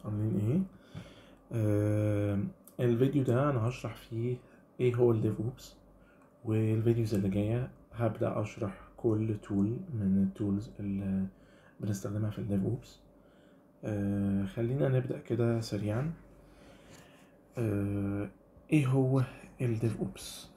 عاملين ايه آه الفيديو ده انا هشرح فيه ايه هو الديف اوبس والفيديوز اللي جايه هبدا اشرح كل تول من التولز اللي بنستخدمها في الديف اوبس آه خلينا نبدا كده سريعا آه ايه هو الديف اوبس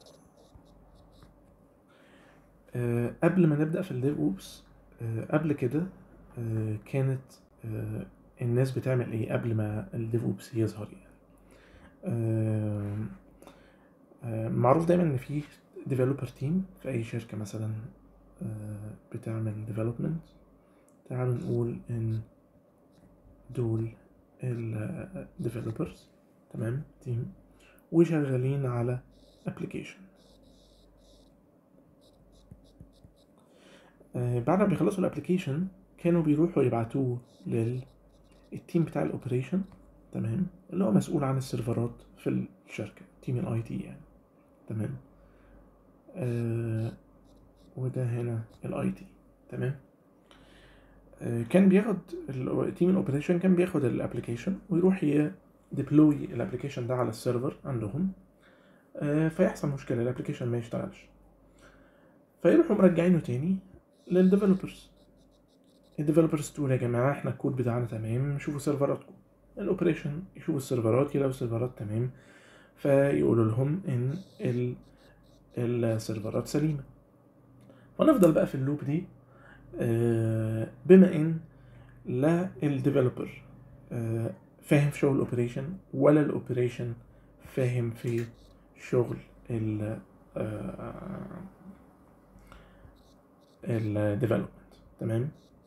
آه قبل ما نبدا في الديف اوبس آه قبل كده آه كانت آه الناس بتعمل ايه قبل ما الديف اوبس يظهر يعني آه آه معروف دايما ان في ديفلوبر تيم في اي شركه مثلا آه بتعمل ديفلوبمنت تعالوا نقول ان دول الديفلوبرز تمام تيم وشغالين على ابلكيشن آه بعد ما بيخلصوا الابلكيشن كانوا بيروحوا يبعتوه للتيم بتاع الاوبريشن تمام اللي هو مسؤول عن السيرفرات في الشركه تيم الاي تي يعني تمام آه وده هنا الاي تي تمام آه كان بياخد تيم الاوبريشن كان بياخد الابلكيشن ويروح يديبلوي الابلكيشن ده على السيرفر عندهم آه فيحصل مشكله الابلكيشن ما يشتغلش فيروحوا مرجعينه تاني للديفلوبرز الديفلوبرز تقول يا جماعه احنا الكود بتاعنا تمام شوفوا سيرفراتكم الاوبريشن يشوفوا السيرفرات يلاقوا السيرفرات تمام فيقولوا لهم ان ال السيرفرات سليمه ونفضل بقى في اللوب دي بما ان لا الديفلوبر فاهم في شغل الاوبريشن ولا الاوبريشن فاهم في شغل ال الديفلوبمنت تمام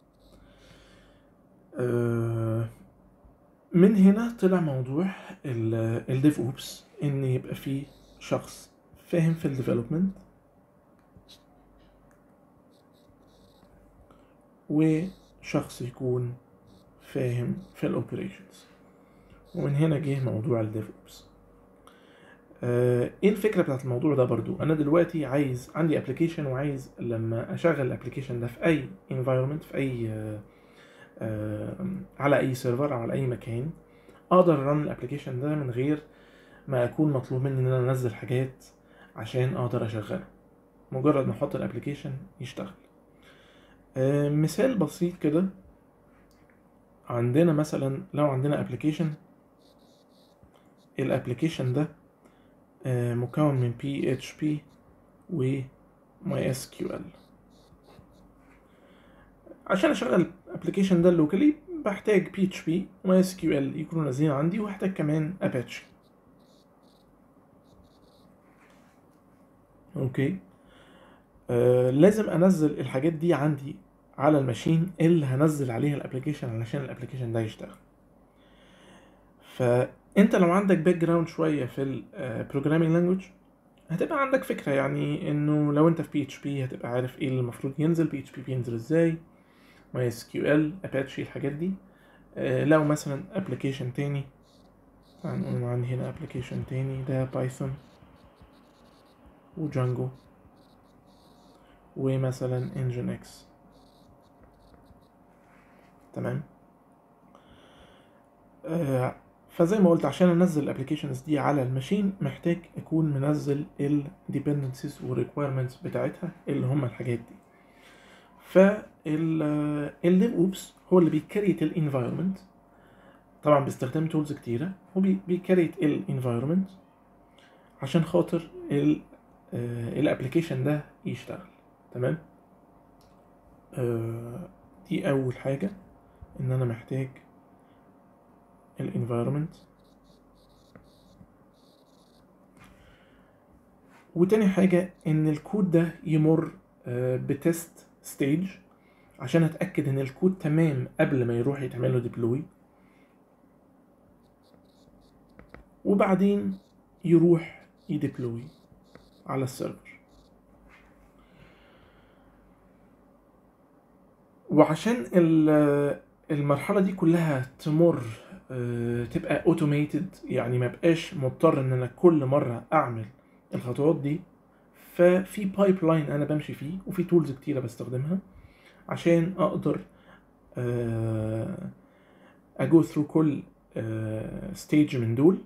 من هنا طلع موضوع الديف اوبس ان يبقى فيه شخص فاهم في الديفلوبمنت وشخص يكون فاهم في الاوبريشنز ومن هنا جه موضوع الديف اوبس آه ايه الفكره بتاعت الموضوع ده برضو انا دلوقتي عايز عندي ابلكيشن وعايز لما اشغل الابلكيشن ده في اي انفايرمنت في اي آه آه على اي سيرفر او على اي مكان اقدر رن الابلكيشن ده من غير ما اكون مطلوب مني ان انا انزل حاجات عشان اقدر اشغله مجرد ما احط الابلكيشن يشتغل آه مثال بسيط كده عندنا مثلا لو عندنا ابلكيشن الابلكيشن ده آه مكون من PHP و MySQL عشان اشغل الابلكيشن ده اللوكالي بحتاج PHP و MySQL يكونوا نازلين عندي وهحتاج كمان Apache اوكي آه لازم انزل الحاجات دي عندي على الماشين اللي هنزل عليها الابلكيشن علشان الابلكيشن ده يشتغل فانت لو عندك باك جراوند شويه في البروجرامينج لانجوج هتبقى عندك فكره يعني انه لو انت في بي اتش بي هتبقى عارف ايه اللي المفروض ينزل بي اتش بي بينزل ازاي ماي اس كيو ال اباتشي الحاجات دي آه لو مثلا ابلكيشن تاني هنقول عندي هنا ابلكيشن تاني ده بايثون وجانجو ومثلا انجن اكس تمام آه فزي ما قلت عشان انزل الابلكيشنز دي على الماشين محتاج اكون منزل الديبندنسز والريكويرمنتس بتاعتها اللي هم الحاجات دي فالديف اوبس هو اللي بيكريت الانفايرمنت طبعا باستخدام تولز كتيره هو بيكريت الانفايرمنت عشان خاطر الابلكيشن ده يشتغل تمام آه دي اول حاجه ان انا محتاج الانفايرمنت وتاني حاجة ان الكود ده يمر بتست ستيج عشان اتأكد ان الكود تمام قبل ما يروح يتعمل له ديبلوي وبعدين يروح يديبلوي على السيرفر وعشان المرحلة دي كلها تمر تبقى اوتوميتد يعني ما بقاش مضطر ان انا كل مره اعمل الخطوات دي ففي بايب لاين انا بمشي فيه وفي تولز كتيره بستخدمها عشان اقدر اجو ثرو كل ستيج من دول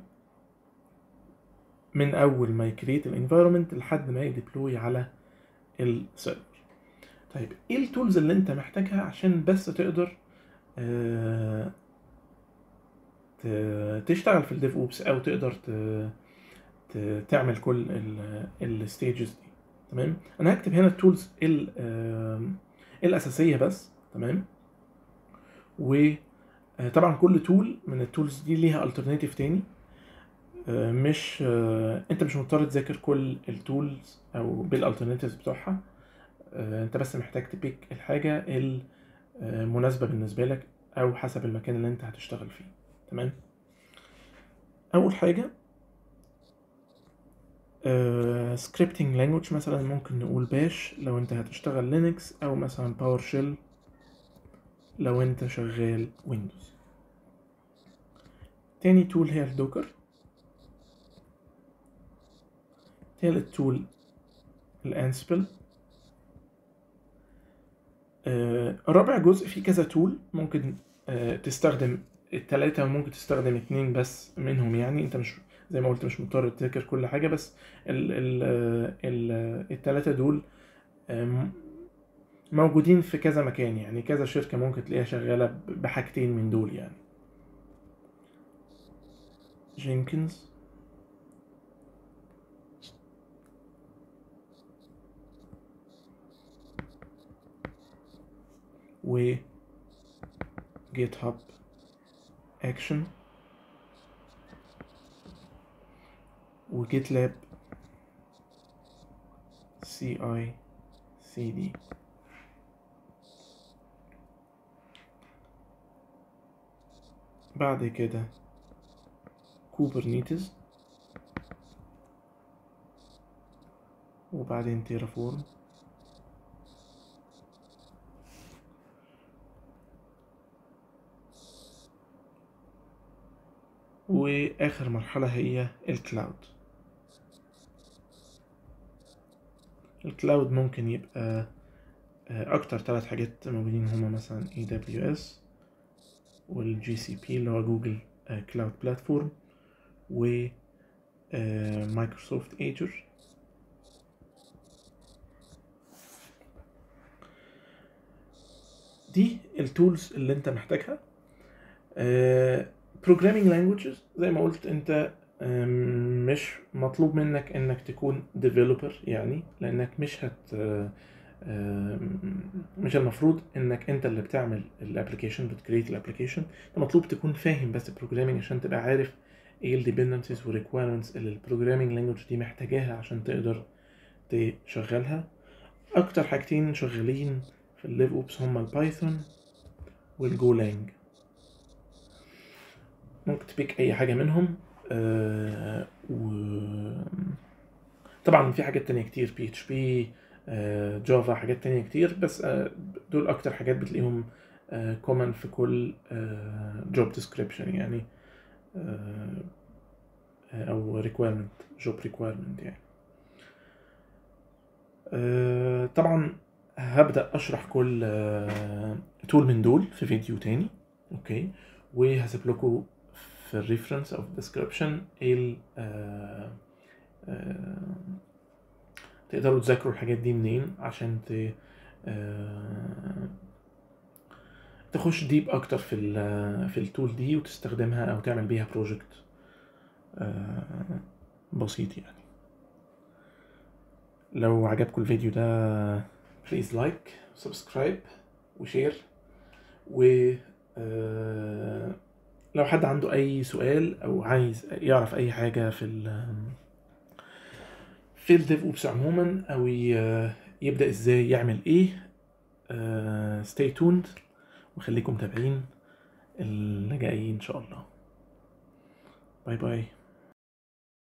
من اول ما يكريت الانفايرمنت لحد ما يديبلوي على السيرفر طيب ايه التولز اللي انت محتاجها عشان بس تقدر آه، ت- تشتغل في الديف اوبس او تقدر ت- ت- تعمل كل الستيجز دي تمام انا هكتب هنا التولز ال- آم، الاساسيه بس تمام وطبعا كل تول من التولز دي ليها الترناتيف تاني آه، مش آه، انت مش مضطر تذاكر كل التولز او بالالترناتيفز بتوعها آه، انت بس محتاج تبيك الحاجه المناسبه بالنسبه لك او حسب المكان اللي انت هتشتغل فيه تمام اول حاجه سكريبتنج لانجوج مثلا ممكن نقول باش لو انت هتشتغل لينكس او مثلا باور شيل لو انت شغال ويندوز تاني تول هي الدوكر تالت تول الانسبل آه، رابع جزء فيه كذا تول ممكن آه، تستخدم التلاتة وممكن تستخدم اتنين بس منهم يعني انت مش زي ما قلت مش مضطر تذاكر كل حاجة بس ال ال ال التلاتة دول آم، موجودين في كذا مكان يعني كذا شركة ممكن تلاقيها شغالة ب- بحاجتين من دول يعني جينكنز و جيت هاب اكشن وجيت لاب سي اي سي دي بعد كده كوبرنيتس وبعدين تيرافورم واخر مرحلة هي الكلاود الكلاود ممكن يبقى آه، اكتر ثلاث حاجات موجودين هما مثلا AWS والجي سي بي اللي هو جوجل كلاود بلاتفورم و مايكروسوفت ايجر دي التولز اللي انت محتاجها بروجرامينج لانجويجز زي ما قلت انت آم، مش مطلوب منك انك تكون ديفلوبر يعني لانك مش هت آم، مش المفروض انك انت اللي بتعمل الابلكيشن بتكريت الابلكيشن انت مطلوب تكون فاهم بس البروجرامينج عشان تبقى عارف ايه الديبندنسز والريكويرمنتس اللي البروجرامينج لانجويج دي محتاجاها عشان تقدر تشغلها اكتر حاجتين شغالين في الليف اوبس هما البايثون والجولانج ممكن تبيك اي حاجه منهم آه و طبعا في حاجات تانية كتير بي اتش بي جافا حاجات تانية كتير بس آه دول اكتر حاجات بتلاقيهم كومن في كل جوب ديسكريبشن يعني آه او ريكويرمنت جوب ريكويرمنت يعني آه طبعا هبدأ اشرح كل تول من دول في فيديو تاني اوكي وهسيب لكم في الريفرنس او في الديسكربشن ال آه، آه، تقدروا تذاكروا الحاجات دي منين عشان ت آه، تخش ديب اكتر في ال في التول دي وتستخدمها او تعمل بيها بروجكت بسيط يعني لو عجبكم الفيديو ده بليز لايك سبسكرايب وشير و آه، لو حد عنده اي سؤال او عايز يعرف اي حاجه في ال في الديف اوبس عموما او ي- يبدا ازاي يعمل ايه ستي توند وخليكم متابعين اللي جاي ان شاء الله باي باي